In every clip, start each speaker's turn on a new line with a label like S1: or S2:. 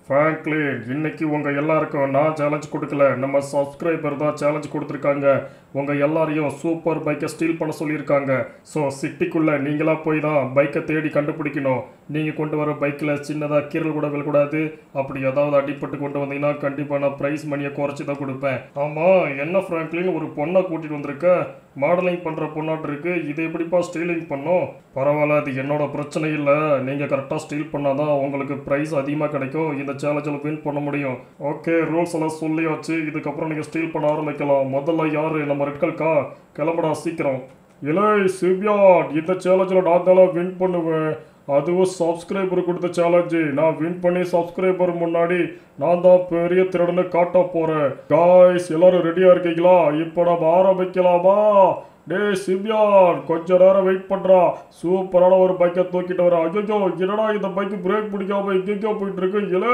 S1: Franklin இன்னைக்கு உங்கள் எல்லாருக்கும் நான் சேலஞ்ச் கொடுக்கல நம்ம சப்ஸ்கிரைபர் தான் சேலஞ்ச் கொடுத்துருக்காங்க உங்கள் எல்லாரையும் சூப்பர் பைக்கை ஸ்டீல் பண்ண சொல்லியிருக்காங்க ஸோ சிட்டிக்குள்ளே நீங்களாக போய் தான் பைக்கை தேடி கண்டுபிடிக்கணும் நீங்கள் கொண்டு வர பைக்கில் சின்னதாக கீரல் கூட விழக்கூடாது அப்படி ஏதாவது அடிப்பட்டு கொண்டு வந்தீங்கன்னா கண்டிப்பாக நான் ப்ரைஸ் மணியை குறைச்சி தான் கொடுப்பேன் ஆமாம் என்ன ஃப்ராங்க்லின் ஒரு பொண்ணை கூட்டிகிட்டு வந்திருக்க மாடலிங் பண்ணுற பொண்ணாட்டு இருக்கு இது எப்படிப்பா ஸ்டீலிங் பண்ணும் பரவாயில்ல அது என்னோட பிரச்சனை இல்லை நீங்கள் கரெக்டாக ஸ்டீல் பண்ணாதான் உங்களுக்கு ப்ரைஸ் அதிகமாக கிடைக்கும் இந்த சேலஞ்சில் வின் பண்ண முடியும் ஓகே ரூல்ஸ் எல்லாம் சொல்லியாச்சு இதுக்கப்புறம் நீங்கள் ஸ்டீல் பண்ண ஆரம்பிக்கலாம் முதல்ல யார் நம்ம ரெட்கல்கா கிளம்படா சீக்கிரம் இலை சிவ்யாட் இந்த சேலஞ்சில் நான் தானே வின் பண்ணுவேன் அதுவும் சப்ஸ்கிரைபர் கொடுத்த சேலஞ்சு நான் வின் பண்ணி சப்ஸ்கிரைபர் முன்னாடி நான் தான் பெரிய திருடனை காட்ட போறேன் காய்ஸ் எல்லாரும் ரெடியா இருக்கீங்களா இப்போ நம்ம ஆரம்பிக்கலாமா டேய் சிவ்யான் கொஞ்ச நேரம் வெயிட் பண்றா சூப்பரான ஒரு பைக்கை தூக்கிட்டு வர ஐயோ என்னடா இந்த பைக்கு பிரேக் பிடிக்காம எங்கெங்கயோ போயிட்டு இருக்கு இலே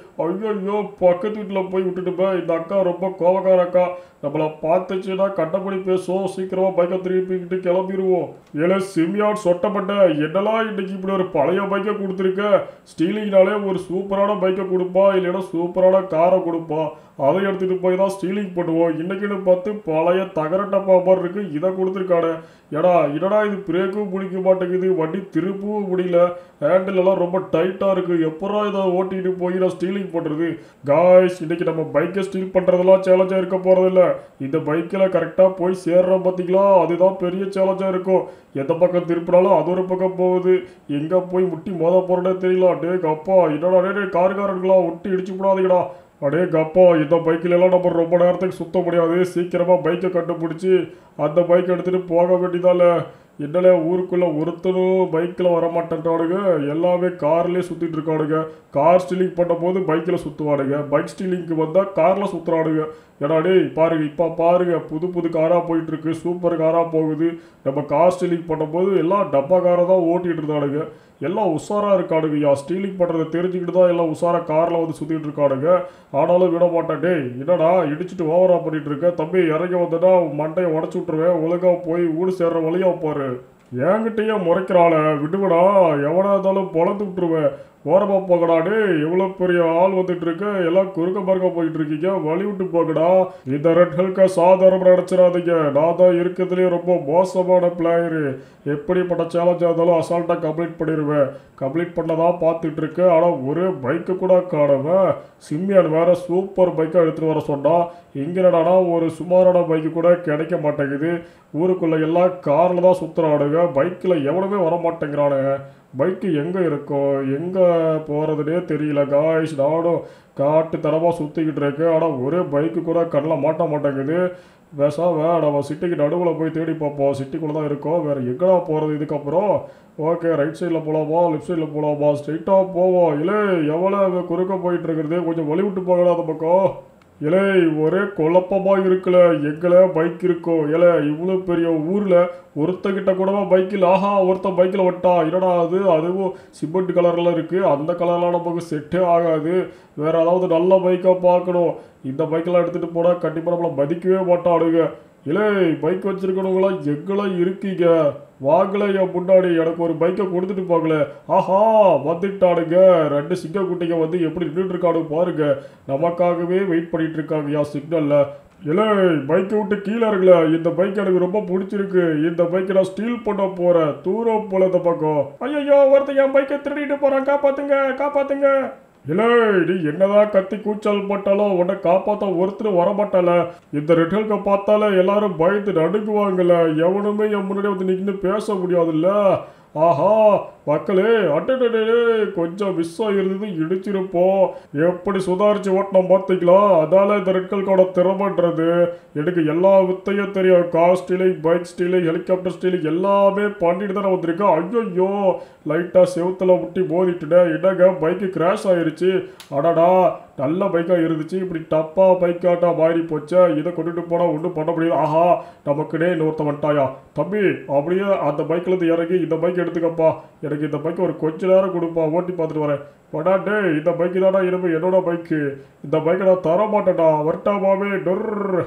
S1: ஐயோ பக்கத்து வீட்டில் போய் விட்டுட்டு போய் இந்த அக்கா ரொம்ப கோபக்கார அக்கா நம்மள பார்த்துச்சுன்னா கண்டபடி பேசுவோம் சீக்கிரமா பைக்கை திருப்பிக்கிட்டு கிளம்பிடுவோம் ஏலே சிமியான் சொட்டப்பட்ட என்னெல்லாம் இன்னைக்கு இப்படி ஒரு பழைய பைக்கை கொடுத்துருக்க ஸ்டீலிங்னாலே ஒரு சூப்பரான பைக்கை கொடுப்பா இல்லைன்னா சூப்பரான காரை கொடுப்பா அதை எடுத்துட்டு போய் தான் ஸ்டீலிங் பண்ணுவோம் இன்னைக்குன்னு பார்த்து பழைய தகர டப்பா மாதிரி இருக்கு இதை கொடுத்துருக்கானே ஏடா என்னடா இது பிரேக்கும் பிடிக்க மாட்டேங்குது வண்டி திருப்பவும் முடியல ஹேண்டில் எல்லாம் ரொம்ப டைட்டாக இருக்கு எப்படா இதை ஓட்டிட்டு போய் நான் ஸ்டீலிங் பண்ணுறது காய்ஸ் இன்னைக்கு நம்ம பைக்கை ஸ்டீல் பண்ணுறதெல்லாம் சேலஞ்சாக இருக்க போகிறதில்ல இந்த பைக்கில் கரெக்டாக போய் சேர்றோம் பார்த்தீங்களா அதுதான் பெரிய சேலஞ்சாக இருக்கும் எந்த பக்கம் திருப்பினாலும் அது ஒரு பக்கம் போகுது எங்கே போய் முட்டி மோத போகிறனே தெரியல டே அப்பா என்னடா டே கார்காரங்களா ஒட்டி இடிச்சு விடாதீங்கடா அடே கப்பா இந்த பைக்கில் எல்லாம் நம்ம ரொம்ப நேரத்துக்கு சுத்த முடியாது சீக்கிரமாக பைக்கை கண்டுபிடிச்சி அந்த பைக் எடுத்துகிட்டு போக வேண்டியதால என்னலே ஊருக்குள்ளே ஒருத்தரும் பைக்கில் வர மாட்டேன்றானுங்க எல்லாமே கார்லேயே சுற்றிட்டு இருக்கானுங்க கார் ஸ்டீலிங் பண்ணும்போது பைக்கில் சுற்றுவானுங்க பைக் ஸ்டீலிங்க்கு வந்தால் காரில் சுற்றுறானுங்க ஏடா டேய் பாருங்க இப்போ பாருங்க புது புது காராக போயிட்டு இருக்கு சூப்பர் காராக போகுது நம்ம கார் ஸ்டீலிங் பண்ணும்போது எல்லாம் டப்பா காரை தான் ஓட்டிகிட்டு இருந்தானுங்க எல்லாம் உஷாராக இருக்கானுங்கய்யா ஸ்டீலிங் பண்ணுறதை தெரிஞ்சுக்கிட்டு தான் எல்லாம் உஷாராக காரில் வந்து சுற்றிட்டு இருக்கானுங்க ஆனாலும் விட மாட்டேன் டேய் என்னடா இடிச்சிட்டு ஓவரா பண்ணிட்டு இருக்க தம்பி இறங்கி வந்தனா மண்டையை உடச்சி விட்ருவேன் ஒழுங்கா போய் ஊடு சேர்ற வழியா பாரு என்கிட்டயே முறைக்கிறாள விடுவடா எவனா இருந்தாலும் பொழந்து விட்டுருவேன் ஓரமா போகடா டேய் எவ்வளோ பெரிய ஆள் வந்துட்டு இருக்கு எல்லாம் குறுக்க மறுக்க போயிட்டு இருக்கீங்க வழி விட்டு போகடா இந்த ரெட் ஹெல்க சாதாரண நினச்சிடாதீங்க நான் தான் இருக்கிறதுலேயே ரொம்ப மோசமான பிளேயரு எப்படிப்பட்ட சேலஞ்சாக இருந்தாலும் அசால்ட்டாக கம்ப்ளீட் பண்ணிடுவேன் கம்ப்ளீட் பண்ணதான் பார்த்துட்டு இருக்கேன் ஆனால் ஒரு பைக்கு கூட காணாம சிம்மியான் வேற சூப்பர் பைக்கை எடுத்துகிட்டு வர சொன்னா இங்கனடானா ஒரு சுமாரான பைக்கு கூட கிடைக்க மாட்டேங்குது ஊருக்குள்ள எல்லாம் காரில் தான் சுற்றுறானுங்க பைக்கில் எவனுமே வர மாட்டேங்கிறானுங்க பைக்கு எங்கே இருக்கும் எங்கே போகிறதுனே தெரியல காய்ஸ் நானும் காட்டு தரமாக சுற்றிக்கிட்டு இருக்கேன் ஆனால் ஒரே பைக்கு கூட கண்ணில் மாட்ட மாட்டேங்குது பேசாம நம்ம சிட்டிக்கு நடுவில் போய் தேடி பார்ப்போம் சிட்டிக்குள்ளே தான் இருக்கோம் வேறு எங்கடா போகிறது இதுக்கப்புறம் ஓகே ரைட் சைடில் போகலாமா லெஃப்ட் சைடில் போகலாமா ஸ்ட்ரைட்டாக போவோம் இல்லை எவ்வளோ குறுக்க போயிட்டு இருக்கிறது கொஞ்சம் வழி விட்டு போகலாம் அந்த பக்கம் இலே ஒரே குழப்பமா இருக்குல்ல எங்கல பைக் இருக்கும் இல இவ்வளோ பெரிய ஊரில் ஒருத்தங்கிட்ட கூடவா பைக்கில் ஆஹா ஒருத்தன் பைக்கில் வட்டான் என்னடா அது அதுவும் சிமெண்ட் கலரில் இருக்குது அந்த கலர்லாம் நமக்கு செட்டே ஆகாது வேற ஏதாவது நல்ல பைக்காக பார்க்கணும் இந்த பைக்கெல்லாம் எடுத்துகிட்டு போனால் கண்டிப்பாக நம்மளை மதிக்கவே மாட்டானுங்க இலே பைக் வச்சிருக்கவங்களாம் எங்கெல்லாம் இருக்கீங்க வாங்கல என் முன்னாடி எனக்கு ஒரு பைக்கை கொடுத்துட்டு போகல ஆஹா வந்துட்டானுங்க ரெண்டு சிங்க குட்டிங்க வந்து எப்படி நின்றுட்டு இருக்கானுங்க பாருங்க நமக்காகவே வெயிட் பண்ணிட்டு இருக்காங்க யா சிக்னல்ல இல்லை பைக்கை விட்டு கீழே இருக்கல இந்த பைக் எனக்கு ரொம்ப பிடிச்சிருக்கு இந்த பைக்கை நான் ஸ்டீல் பண்ண போறேன் தூரம் போல இந்த பக்கம் ஐயோ ஒருத்தன் என் பைக்கை திருடிட்டு போறான் காப்பாத்துங்க காப்பாத்துங்க இல்லை நீ என்னதான் கத்தி கூச்சல் போட்டாலும் உன்னை காப்பாற்ற ஒருத்தர் வரமாட்டால இந்த ரிட்டல்க பார்த்தாலே எல்லாரும் பயந்து நடுங்குவாங்கல்ல எவனுமே என் முன்னாடி வந்து நின்று பேச முடியாதுல்ல ஆஹா மக்களே அட்டடே கொஞ்சம் மிஸ் ஆகிருந்தது இடிச்சிருப்போம் எப்படி சுதாரிச்சு ஓட்டணும் பார்த்தீங்களா அதால இந்த ரெட்கல்கோட திறமன்றது எனக்கு எல்லா வித்தையும் தெரியும் car stealing bike stealing helicopter stealing எல்லாமே பண்ணிட்டு தானே வந்திருக்கேன் ஐயோ லைட்டாக செவுத்துல முட்டி மோதிட்டுனேன் என்னங்க பைக்கு கிராஷ் ஆயிருச்சு அடடா நல்ல பைக்காக இருந்துச்சு இப்படி டப்பா பைக்காட்டா மாறி போச்சே இதை கொண்டுட்டு போனால் ஒன்றும் பண்ண முடியாது ஆஹா நமக்குனே இன்னொருத்த வந்துட்டாயா தம்பி அப்படியே அந்த பைக்லேருந்து இறங்கி இந்த பைக் எடுத்துக்கப்பா எனக்கு இந்த பைக் ஒரு கொஞ்ச நேரம் கொடுப்பா ஓட்டி பார்த்துட்டு வரேன் படா டேய் இந்த பைக்கு தானா இனிமே என்னோட பைக்கு இந்த பைக்கை நான் தர மாட்டேன்டா வரட்டாமாவே டொர்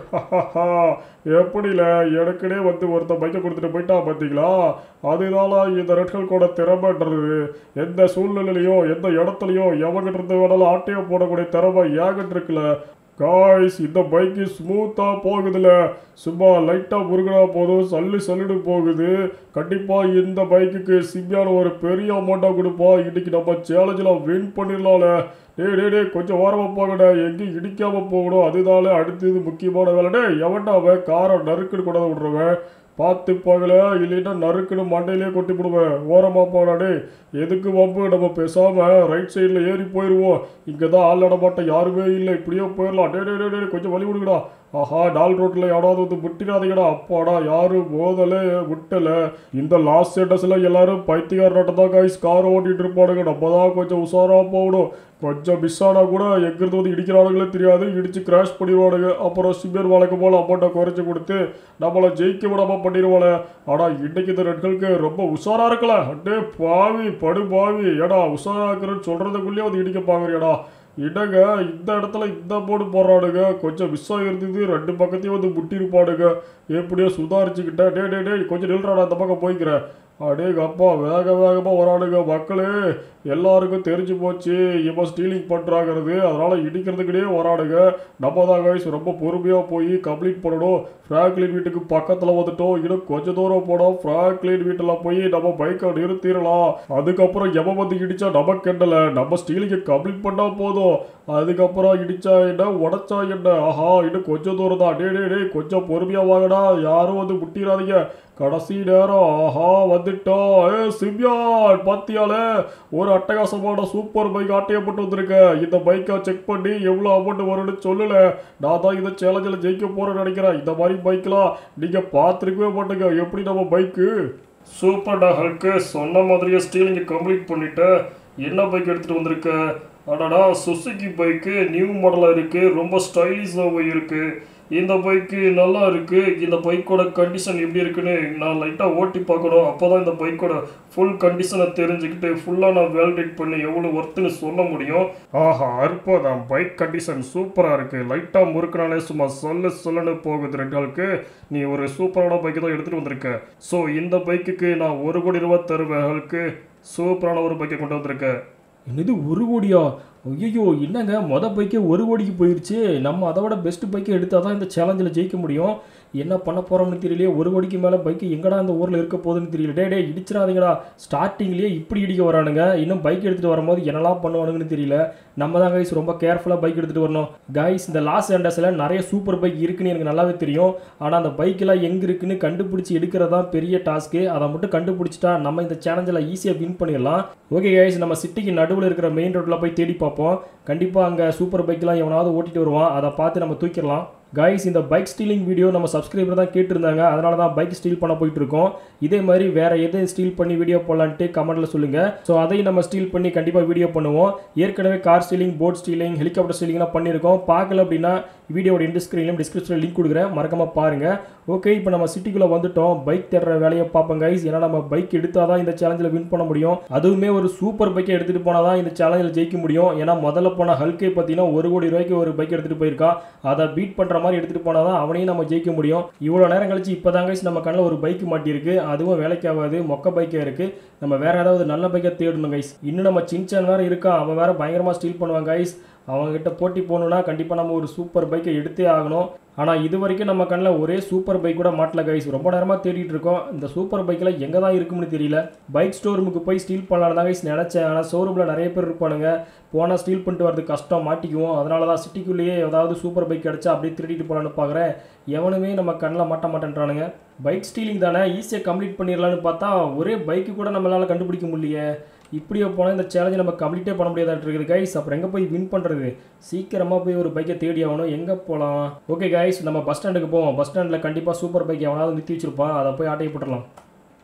S1: எப்படில எனக்குனே வந்து ஒருத்த பைக்கை கொடுத்துட்டு போயிட்டா பார்த்தீங்களா அதுதானா இந்த ரெட்கள் கூட திறமைன்றது எந்த சூழ்நிலையிலையும் எந்த இடத்துலையும் எவங்கிட்ட இருந்து வேணாலும் ஆட்டையை போடக்கூடிய திறமை ஏகிட்டு இருக்குல்ல காய்ஸ் இந்த பைக்கு ஸ்மூத்தாக போகுதுல சும்மா லைட்டாக முருகனா போதும் சல்லு சல்லுன்னு போகுது கண்டிப்பாக இந்த பைக்குக்கு சிம்பியான ஒரு பெரிய அமௌண்ட்டாக கொடுப்போம் இன்னைக்கு நம்ம சேலஞ்சில் வின் பண்ணிடலாம்ல டேய் டேய் டேய் கொஞ்சம் ஓரமாக போகடா எங்கேயும் இடிக்காமல் போகணும் அதுதானே அடுத்தது முக்கியமான வேலை டேய் எவன்டா அவன் காரை நறுக்குன்னு கொண்டாந்து விட்றவன் பார்த்து போகல இல்லைன்னா நறுக்குன்னு மண்டையிலே கொட்டி போடுவேன் ஓரமாக போகலாடே எதுக்கு வம்பு நம்ம பேசாமல் ரைட் சைடில் ஏறி போயிடுவோம் இங்கே தான் ஆள் நடமாட்டம் யாருமே இல்லை இப்படியே போயிடலாம் டே டே டே டே கொஞ்சம் வழி விடுங்கடா ஆஹா டால் ரோட்டில் யாராவது வந்து முட்டிடாதீங்கடா அப்பாடா யாரும் மோதலே முட்டலை இந்த லாஸ்ட் ஸ்டேட்டஸில் எல்லாரும் பைத்தியக்காரனாட்ட தான் காய்ஸ் கார் ஓட்டிகிட்டு இருப்பானுங்க நம்ம தான் கொஞ்சம் உஷாராக போகணும் கொஞ்சம் மிஸ் ஆனால் கூட எங்கிருந்து வந்து இடிக்கிறானுங்களே தெரியாது இடிச்சு கிராஷ் பண்ணிடுவானுங்க அப்புறம் சிமியர் வழக்கம் போல் அமௌண்ட்டை குறைச்சி கொடுத்து நம்மளை ஜெயிக்க விடாம பண்ணிடுவாங்க ஆனால் இன்னைக்கு இந்த ரெட்களுக்கு ரொம்ப உஷாராக இருக்கல அட்டே பாவி படு பாவி ஏடா உஷாராக இருக்கிறேன்னு சொல்கிறதுக்குள்ளேயே வந்து இடிக்க பார்க்குறியாடா இடங்க இந்த இடத்துல இந்த போர்டு போடுறானுங்க கொஞ்சம் மிஸ் ஆகிருந்தது ரெண்டு பக்கத்தையும் வந்து முட்டிருப்பானுங்க எப்படியோ சுதாரிச்சுக்கிட்டேன் டே டே டே கொஞ்சம் நில்றாடா இந்த பக்கம் போய்க்கிறேன் அடே அப்பா வேக வேகமாக வரானுங்க மக்களே எல்லாருக்கும் தெரிஞ்சு போச்சு இவன் ஸ்டீலிங் பண்ணுறாங்கிறது அதனால் இடிக்கிறதுக்கிட்டே வரானுங்க நம்ம தான் guys ரொம்ப பொறுமையாக போய் கம்ப்ளீட் பண்ணணும் ஃப்ராங்க்லின் வீட்டுக்கு பக்கத்தில் வந்துட்டோம் இன்னும் கொஞ்ச தூரம் போனோம் ஃப்ராங்க்லின் வீட்டில் போய் நம்ம பைக்கை நிறுத்திடலாம் அதுக்கப்புறம் எவன் வந்து இடிச்சா நமக்கு என்னல நம்ம ஸ்டீலிங்கை கம்ப்ளீட் பண்ணால் போதும் அதுக்கப்புறம் இடிச்சா என்ன உடச்சா என்ன ஆஹா இன்னும் கொஞ்சம் தூரம் தான் டே டே டே கொஞ்சம் பொறுமையாக வாங்கடா யாரும் வந்து முட்டிடாதீங்க கடைசி நேரம் ஆஹா வந்துட்டோம் ஏ சிம்யான் பாத்தியால ஒரு அட்டகாசமான சூப்பர் பைக் ஆட்டையப்பட்டு வந்திருக்க இந்த பைக்கை செக் பண்ணி எவ்வளோ அமௌண்ட் வரும்னு சொல்லல நான் தான் இந்த சேலஞ்சில் ஜெயிக்க போறேன்னு நினைக்கிறேன் இந்த மாதிரி பைக்லாம் நீங்க பார்த்துருக்கவே மாட்டேங்க எப்படி நம்ம பைக்கு சூப்பர்டா ஹல்க்கு சொன்ன மாதிரியே ஸ்டீலிங்கை கம்ப்ளீட் பண்ணிட்ட என்ன பைக் எடுத்துட்டு வந்திருக்க அடடா சுசுகி பைக்கு நியூ மாடலாக இருக்கு ரொம்ப ஸ்டைலிஷாகவும் இருக்கு இந்த பைக்கு நல்லா இருக்கு இந்த பைக்கோட கண்டிஷன் எப்படி இருக்குன்னு நான் லைட்டாக ஓட்டி பார்க்கணும் அப்போ தான் இந்த பைக்கோட ஃபுல் கண்டிஷனை தெரிஞ்சுக்கிட்டு ஃபுல்லாக நான் வேலிடேட் பண்ணி எவ்வளோ ஒர்த்துன்னு சொல்ல முடியும் ஆஹா அற்புதம் பைக் கண்டிஷன் சூப்பராக இருக்கு லைட்டாக முறுக்கினாலே சும்மா சொல்ல சொல்லன்னு போகுது ரெண்டாளுக்கு நீ ஒரு சூப்பரான பைக்கு தான் எடுத்துகிட்டு வந்திருக்க ஸோ இந்த பைக்குக்கு நான் ஒரு கோடி ரூபா தருவேன் அவளுக்கு சூப்பரான ஒரு பைக்கை கொண்டு வந்திருக்கேன்
S2: என்னது ஒரு கோடியா ஐயோ என்னங்க மொத பைக்கே ஒரு கோடிக்கு போயிருச்சு நம்ம அதை விட பெஸ்ட் பைக்கை எடுத்தால் தான் இந்த சேலஞ்சில் ஜெயிக்க முடியும் என்ன பண்ண போகிறோம்னு தெரியலையே ஒரு கோடிக்கு மேலே பைக்கு எங்கடா இந்த ஊரில் இருக்க போகுதுன்னு தெரியல டே டே இடிச்சிடாதீங்கடா ஸ்டார்டிங்லேயே இப்படி இடிக்க வரானுங்க இன்னும் பைக் எடுத்துகிட்டு வரும்போது என்னெல்லாம் பண்ணுவானுங்கன்னு தெரியல நம்ம தான் கைஸ் ரொம்ப கேர்ஃபுல்லாக பைக் எடுத்துகிட்டு வரணும் கைஸ் இந்த லாஸ் ஏண்டஸில் நிறைய சூப்பர் பைக் இருக்குன்னு எனக்கு நல்லாவே தெரியும் ஆனால் அந்த பைக்கெல்லாம் எங்கே இருக்குன்னு கண்டுபிடிச்சி எடுக்கிறது தான் பெரிய டாஸ்க்கு அதை மட்டும் கண்டுபிடிச்சிட்டா நம்ம இந்த சேலஞ்சில் ஈஸியாக வின் பண்ணிடலாம் ஓகே கைஸ் நம்ம சிட்டிக்கு நடுவில் இருக்கிற மெயின் ரோட்டில் போய் தேடி பார்ப்போம் கண்டிப்பாக அங்கே சூப்பர் பைக்கெலாம் எவனாவது ஓட்டிட்டு வருவான் அதை பார்த்து நம்ம தூக்கிடலாம் கைஸ் இந்த பைக் ஸ்டீலிங் வீடியோ நம்ம சப்ஸ்கிரைபர் தான் கேட்டிருந்தாங்க அதனால தான் பைக் ஸ்டீல் பண்ண போயிட்டு இருக்கோம் இதே மாதிரி வேற எதை ஸ்டீல் பண்ணி வீடியோ போடலான்ட்டு கமெண்ட்ல சொல்லுங்க ஸோ அதையும் நம்ம ஸ்டீல் பண்ணி கண்டிப்பாக வீடியோ பண்ணுவோம் ஏற்கனவே car stealing boat stealing helicopter ஸ்டீலிங்லாம் பண்ணியிருக்கோம் பார்க்கல அப்படின்னா வீடியோட இண்டு ஸ்க்ரீன்லையும் டிஸ்கிரிப்ஷனில் லிங்க் கொடுக்குறேன் மறக்காம பாருங்க ஓகே இப்போ நம்ம சிட்டிக்குள்ளே வந்துட்டோம் பைக் தேடுற வேலையை பார்ப்போம் கைஸ் ஏன்னா நம்ம பைக் எடுத்தால் தான் இந்த சேலஞ்சில் வின் பண்ண முடியும் அதுவுமே ஒரு சூப்பர் பைக்கை எடுத்துகிட்டு போனால் தான் இந்த சேலஞ்சில் ஜெயிக்க முடியும் ஏன்னா முதல்ல போன ஹல்கே பார்த்தீங்கன்னா ஒரு கோடி ரூபாய்க்கு ஒரு பைக் எடுத்துகிட்டு போயிருக்கான் அதை பீட் பண்ணுற மாதிரி எடுத்துகிட்டு போனால் தான் அவனையும் நம்ம ஜெயிக்க முடியும் இவ்வளோ நேரம் கழிச்சு இப்போ தான் கைஸ் நம்ம கண்ணில் ஒரு பைக் மாட்டியிருக்கு அதுவும் வேலைக்கு ஆகாது மொக்க பைக்கே இருக்குது நம்ம வேற ஏதாவது நல்ல பைக்கை தேடணும் கைஸ் இன்னும் நம்ம சின்சான் வேற இருக்கான் அவன் வேற பயங்கரமாக ஸ்டீல் பண்ணுவான் கைஸ் அவங்ககிட்ட போட்டி போகணுன்னா கண்டிப்பாக நம்ம ஒரு சூப்பர் பைக்கை எடுத்தே ஆகணும் ஆனால் இது வரைக்கும் நம்ம கண்ணில் ஒரே சூப்பர் பைக் கூட மாட்டல கைஸ் ரொம்ப நேரமாக தேடிட்டு இருக்கோம் இந்த சூப்பர் பைக்கில் எங்கே தான் இருக்கும்னு தெரியல பைக் ஸ்டோரூமுக்கு போய் ஸ்டீல் பண்ணலாம் தான் கைஸ் நினச்சேன் ஆனால் ஷோரூமில் நிறைய பேர் இருப்பானுங்க போனால் ஸ்டீல் பண்ணிட்டு வரது கஷ்டம் மாட்டிக்குவோம் அதனால தான் சிட்டிக்குள்ளேயே ஏதாவது சூப்பர் பைக் கிடச்சா அப்படியே திருடிட்டு போகலான்னு பார்க்குறேன் எவனுமே நம்ம கண்ணில் மாட்ட மாட்டேன்றானுங்க பைக் ஸ்டீலிங் தானே ஈஸியாக கம்ப்ளீட் பண்ணிடலான்னு பார்த்தா ஒரே பைக்கு கூட நம்மளால் கண்டுபிடிக்க முடியலையே இப்படியே போனால் இந்த சேலஞ்சை நம்ம கம்ப்ளீட்டே பண்ண முடியாதாட்டு இருக்குது கைஸ் அப்புறம் எங்கே போய் வின் பண்ணுறது சீக்கிரமாக போய் ஒரு பைக்கை தேடி ஆகணும் எங்கே போகலாம் ஓகே கைஸ் நம்ம பஸ் ஸ்டாண்டுக்கு போவோம் பஸ் ஸ்டாண்டில் கண்டிப்பாக சூப்பர் பைக் எவனாவது நிறுத்தி வச்சிருப்பான் அதை போய் ஆட்டையை போட்டுடலாம்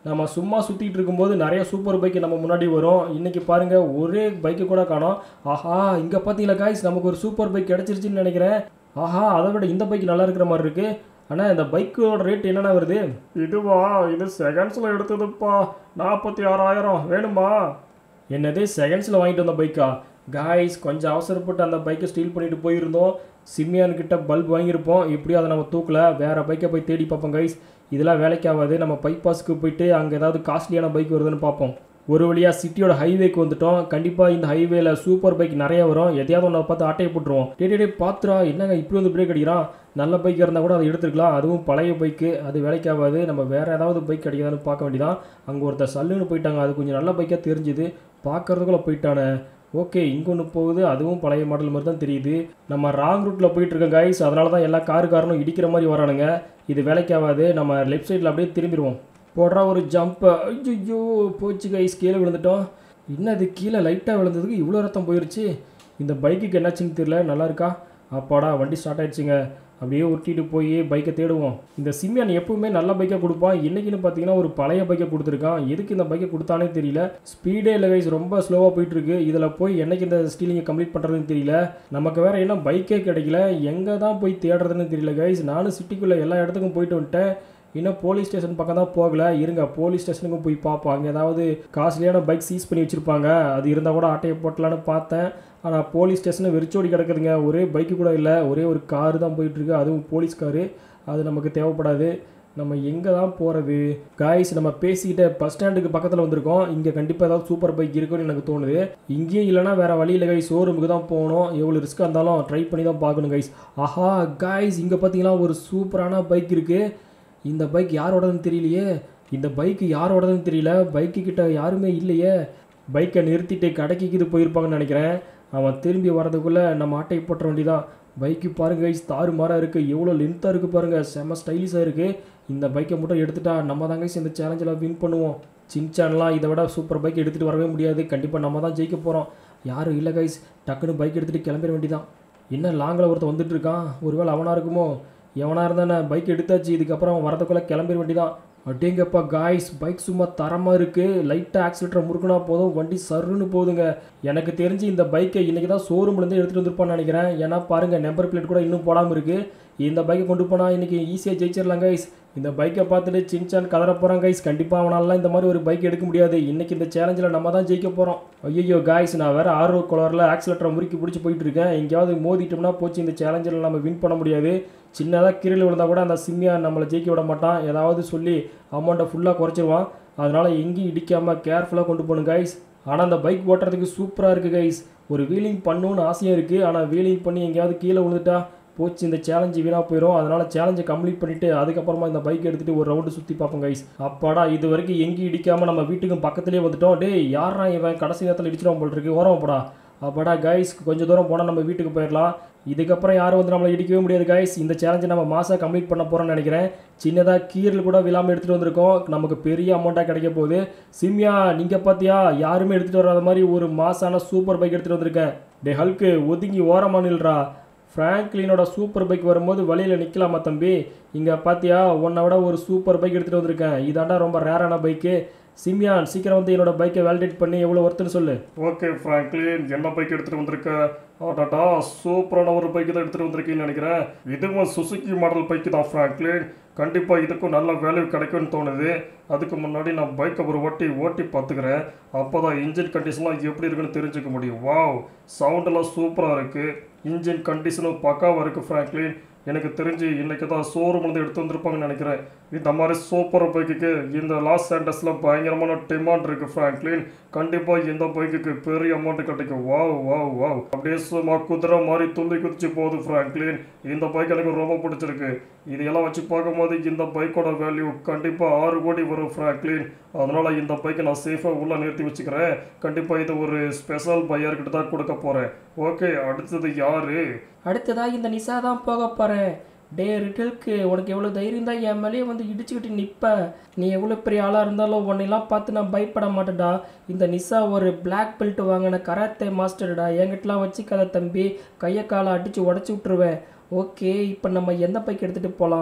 S2: நம்ம சும்மா சுற்றிட்டு இருக்கும்போது நிறைய சூப்பர் பைக் நம்ம முன்னாடி வரும் இன்றைக்கி பாருங்கள் ஒரே பைக்கு கூட காணோம் ஆஹா இங்கே பார்த்தீங்களா காய்ஸ் நமக்கு ஒரு சூப்பர் பைக் கிடச்சிருச்சுன்னு நினைக்கிறேன் ஆஹா அதை விட இந்த பைக் நல்லா இருக்கிற மாதிரி இருக்குது ஆனால் இந்த பைக்கோட ரேட் என்னென்ன வருது
S1: இதுவா இது செகண்ட்ஸில் எடுத்ததுப்பா நாற்பத்தி ஆறாயிரம் வேணுமா
S2: என்னது செகண்ட்ஸில் வாங்கிட்டு வந்த பைக்கா காய்ஸ் கொஞ்சம் அவசரப்பட்டு அந்த பைக்கை ஸ்டீல் பண்ணிட்டு போயிருந்தோம் சிம்மியான் கிட்ட பல்ப் வாங்கியிருப்போம் எப்படியும் அதை நம்ம தூக்கல வேற பைக்கை போய் தேடி பார்ப்போம் கைஸ் இதெல்லாம் வேலைக்கு ஆகாது நம்ம பைபாஸ்க்கு போயிட்டு அங்கே ஏதாவது காஸ்ட்லியான பைக் வருதுன்னு பார்ப்போம் ஒரு வழியாக சிட்டியோட ஹைவேக்கு வந்துட்டோம் கண்டிப்பாக இந்த ஹைவேல சூப்பர் பைக் நிறைய வரும் எதையாவது ஒன்று பார்த்து ஆட்டையை போட்டுருவோம் டே டே, டே பாத்துரா என்னங்க இப்படி வந்து பிரேக் அடிக்கிறான் நல்ல பைக் இருந்தால் கூட அதை எடுத்துக்கலாம் அதுவும் பழைய பைக்கு அது வேலைக்கு ஆகாது நம்ம வேற ஏதாவது பைக் கிடைக்காதுன்னு பார்க்க வேண்டியதான் அங்கே ஒருத்தர் சல்லுன்னு போயிட்டாங்க அது கொஞ்சம் நல்ல பைக்காக தெரிஞ்சுது பார்க்கறதுக்குள்ள போயிட்டானே ஓகே இங்கே ஒன்று போகுது அதுவும் பழைய மாடல் மாதிரி தான் தெரியுது நம்ம ராங் ரூட்டில் போயிட்டு இருக்கோம் கைஸ் அதனால தான் எல்லா காரு காரனும் இடிக்கிற மாதிரி வரானுங்க இது வேலைக்கு ஆகாது நம்ம லெஃப்ட் சைடில் அப்படியே திரும்பிடுவோம் போடுறா ஒரு ஜம்ப் ஐயோ போச்சு கைஸ் கீழே விழுந்துட்டோம் என்னது கீழே லைட்டாக விழுந்ததுக்கு இவ்வளோ ரத்தம் போயிருச்சு இந்த பைக்குக்கு என்னாச்சுன்னு தெரியல நல்லா இருக்கா அப்பாடா வண்டி ஸ்டார்ட் ஆயிடுச்சுங்க அப்படியே உருட்டிட்டு போய் பைக்கை தேடுவோம் இந்த சிம்யான் எப்பவுமே நல்ல பைக்கை கொடுப்பான் இன்னைக்குன்னு பார்த்தீங்கன்னா ஒரு பழைய பைக்கை கொடுத்துருக்கான் எதுக்கு இந்த பைக்கை கொடுத்தானே தெரியல ஸ்பீடே இல்லை கைஸ் ரொம்ப ஸ்லோவாக போயிட்டு இருக்கு இதில் போய் என்னைக்கு இந்த ஸ்டீலிங்கை கம்ப்ளீட் பண்ணுறதுன்னு தெரியல நமக்கு வேற என்ன பைக்கே கிடைக்கல எங்கே தான் போய் தேடுறதுன்னு தெரியல கைஸ் நானும் சிட்டிக்குள்ளே எல்லா இடத்துக்கும் போயிட்டு வந்துட்டேன் இன்னும் போலீஸ் ஸ்டேஷன் பக்கம் தான் போகல இருங்க போலீஸ் ஸ்டேஷனுக்கும் போய் பார்ப்போம் அங்கே ஏதாவது காஸ்ட்லியான பைக் சீஸ் பண்ணி வச்சுருப்பாங்க அது இருந்தால் கூட ஆட்டையை போட்டலான்னு பார்த்தேன் ஆனால் போலீஸ் ஸ்டேஷனில் வெறிச்சோடி கிடக்குதுங்க ஒரே பைக்கு கூட இல்லை ஒரே ஒரு காரு தான் போயிட்டுருக்கு அதுவும் போலீஸ் காரு அது நமக்கு தேவைப்படாது நம்ம எங்கே தான் போகிறது காய்ஸ் நம்ம பேசிக்கிட்ட பஸ் ஸ்டாண்டுக்கு பக்கத்தில் வந்திருக்கோம் இங்கே கண்டிப்பாக ஏதாவது சூப்பர் பைக் இருக்குன்னு எனக்கு தோணுது இங்கேயும் இல்லைனா வேறு வழி இல்லை கைஸ் ஷோரூமுக்கு தான் போகணும் எவ்வளோ ரிஸ்க்காக இருந்தாலும் ட்ரை பண்ணி தான் பார்க்கணும் கைஸ் ஆஹா காய்ஸ் இங்கே பார்த்தீங்கன்னா ஒரு சூப்பரான பைக் இருக்குது இந்த பைக் யாரோடதுன்னு தெரியலையே இந்த பைக் யாரோடதுன்னு தெரியல பைக்கு கிட்ட யாருமே இல்லையே பைக்கை நிறுத்திட்டு கடைக்கு இது போயிருப்பாங்கன்னு நினைக்கிறேன் அவன் திரும்பி வரதுக்குள்ளே நம்ம ஆட்டை போட்டுற வேண்டியதான் பைக்கு பாருங்க கைஸ் தாறு மாறாக இருக்குது எவ்வளோ லென்த்தாக இருக்குது பாருங்கள் செம்ம ஸ்டைலிஷாக இருக்குது இந்த பைக்கை மட்டும் எடுத்துட்டா நம்ம தான் கைஸ் இந்த சேலஞ்சில் வின் பண்ணுவோம் சின்சான்லாம் இதை விட சூப்பர் பைக் எடுத்துகிட்டு வரவே முடியாது கண்டிப்பாக நம்ம தான் ஜெயிக்க போகிறோம் யாரும் இல்லை கைஸ் டக்குன்னு பைக் எடுத்துகிட்டு கிளம்பிட வேண்டியதான் என்ன லாங்கில் ஒருத்தன் வந்துட்டு இருக்கான் ஒருவேளை அவனாக இருக்குமோ எவனாக இருந்தானே பைக் எடுத்தாச்சு இதுக்கப்புறம் அவன் வரதுக்குள்ளே கிளம்பிட வேண்டியதான் அடேங்கப்பா காய்ஸ் பைக் சும்மா தரமாக இருக்குது லைட்டாக ஆக்சிலேட்டர் முறுக்குனா போதும் வண்டி சருன்னு போகுதுங்க எனக்கு தெரிஞ்சு இந்த பைக்கை இன்றைக்கி தான் ஷோரூம்லேருந்து எடுத்துகிட்டு வந்திருப்பான்னு நினைக்கிறேன் ஏன்னா பாருங்கள் நம்பர் பிளேட் கூட இன்னும் போடாமல் இருக்குது இந்த பைக்கை கொண்டு போனால் இன்றைக்கி ஈஸியாக ஜெயிச்சிடலாம் கைஸ் இந்த பைக்கை பார்த்துட்டு சின்சான் கதற போகிறான் கைஸ் கண்டிப்பாக அவனாலலாம் இந்த மாதிரி ஒரு பைக் எடுக்க முடியாது இன்றைக்கி இந்த சேலஞ்சில் நம்ம தான் ஜெயிக்க போகிறோம் ஐயோ காய்ஸ் நான் வேறு ஆர்வ கலரில் ஆக்சிலேட்டரை முறுக்கி பிடிச்சி போயிட்டு இருக்கேன் எங்கேயாவது மோதிட்டோம்னா போச்சு இந்த சேலஞ்சில் நம்ம வின் பண்ண முடியாது சின்னதாக கீழே விழுந்தால் கூட அந்த சிம்மியா நம்மளை ஜெயிக்க விட மாட்டான் ஏதாவது சொல்லி அமௌண்ட்டை ஃபுல்லாக குறைச்சிருவான் அதனால் எங்கேயும் இடிக்காமல் கேர்ஃபுல்லாக கொண்டு போகணும் கைஸ் ஆனால் அந்த பைக் ஓட்டுறதுக்கு சூப்பராக இருக்குது கைஸ் ஒரு வீலிங் பண்ணணும்னு ஆசையாக இருக்குது ஆனால் வீலிங் பண்ணி எங்கேயாவது கீழே விழுந்துட்டா போச்சு இந்த சேலஞ்சு வீணாக போயிடும் அதனால் சேலஞ்சை கம்ப்ளீட் பண்ணிவிட்டு அதுக்கப்புறமா இந்த பைக் எடுத்துகிட்டு ஒரு ரவுண்டு சுற்றி பார்ப்போம் கைஸ் அப்பாடா இது வரைக்கும் எங்கேயும் இடிக்காமல் நம்ம வீட்டுக்கும் பக்கத்துலேயே வந்துட்டோம் டேய் யாரா இவன் கடைசி நேரத்தில் இடிச்சிடும் போல் இருக்கு ஓரம் போடா அப்பாடா கைஸ் கொஞ்சம் தூரம் போனால் நம்ம வீட்டுக்கு போயிடலாம் இதுக்கப்புறம் யாரும் வந்து நம்மளை இடிக்கவே முடியாது கைஸ் இந்த சேலஞ்சை நம்ம மாதம் கம்ப்ளீட் பண்ண போகிறோம்னு நினைக்கிறேன் சின்னதாக கீரல் கூட விழாமல் எடுத்துகிட்டு வந்திருக்கோம் நமக்கு பெரிய அமௌண்ட்டாக கிடைக்க போகுது சிம்யா நீங்கள் பார்த்தியா யாருமே எடுத்துகிட்டு வராத மாதிரி ஒரு மாசான சூப்பர் பைக் எடுத்துகிட்டு வந்திருக்கேன் டே ஹல்க்கு ஒதுங்கி ஓரமா நில்றா ஃப்ராங்க்லினோட சூப்பர் பைக் வரும்போது வழியில் நிற்கலாமா தம்பி இங்கே பார்த்தியா உன்னை விட ஒரு சூப்பர் பைக் எடுத்துகிட்டு வந்திருக்கேன் இதாண்டா ரொம்ப ரேரான பைக்கு சிம்யான் சீக்கிரம் வந்து என்னோட பைக்கை வேலிடேட் பண்ணி எவ்வளோ ஒர்த்துன்னு சொல்லு
S1: ஓகே ஃப்ராங்க்லின் என்ன பைக் எடுத்துகிட்டு வந்திருக்க ஆடாடா சூப்பரான ஒரு பைக்கு தான் எடுத்துகிட்டு வந்திருக்கீங்கன்னு நினைக்கிறேன் இதுவும் சுசுக்கி மாடல் பைக்கு தான் ஃப்ராங்க்லின் கண்டிப்பாக இதுக்கும் நல்ல வேல்யூ கிடைக்கும்னு தோணுது அதுக்கு முன்னாடி நான் பைக்கை ஒரு ஓட்டி ஓட்டி பார்த்துக்கிறேன் அப்போ தான் இன்ஜின் கண்டிஷன்லாம் எப்படி இருக்குன்னு தெரிஞ்சுக்க முடியும் வாவ் சவுண்டெல்லாம் சூப்பராக இருக்குது இன்ஜின் கண்டிஷனும் பக்காவாக இருக்குது ஃப்ராங்க்லின் எனக்கு தெரிஞ்சு இன்னைக்கு தான் ஷோரூம்லேருந்து எடுத்து வந்திருப்பாங்கன்னு நினைக்கிறேன் இந்த மாதிரி சூப்பர் பைக்குக்கு இந்த லாஸ் சாண்டஸில் பயங்கரமான டிமாண்ட் இருக்குது ஃப்ராங்க்லின் கண்டிப்பாக இந்த பைக்குக்கு பெரிய அமௌண்ட் கிடைக்கும் வாவ் வாவ் வாவ் அப்படியே சும்மா குதிரை மாதிரி துள்ளி குதிச்சு போகுது ஃப்ராங்க்லின் இந்த பைக் எனக்கு ரொம்ப பிடிச்சிருக்கு இதையெல்லாம் வச்சு பார்க்கும்போது இந்த பைக்கோட வேல்யூ கண்டிப்பாக ஆறு கோடி வரும் ஃப்ராங்க்லின் அதனால் இந்த பைக்கை நான் சேஃபாக உள்ளே நிறுத்தி வச்சுக்கிறேன் கண்டிப்பாக இது ஒரு ஸ்பெஷல் பையர்கிட்ட தான் கொடுக்க போகிறேன் ஓகே அடுத்தது யாரு
S2: அடுத்ததாக இந்த நிசா தான் போக போகிறேன் டே ரிட்டில்க்கு உனக்கு எவ்வளோ தைரியம் தான் என் மேலேயே வந்து இடிச்சுக்கிட்டு நிற்ப நீ எவ்வளோ பெரிய ஆளாக இருந்தாலும் உன்னையெல்லாம் பார்த்து நான் பயப்பட மாட்டேன்டா இந்த நிசா ஒரு பிளாக் பெல்ட் வாங்கின கராத்தே மாஸ்டர்டா என்கிட்டலாம் வச்சுக்காத தம்பி கையை காலை அடித்து உடச்சி விட்ருவேன் ஓகே இப்போ நம்ம எந்த பைக் எடுத்துகிட்டு போகலாம்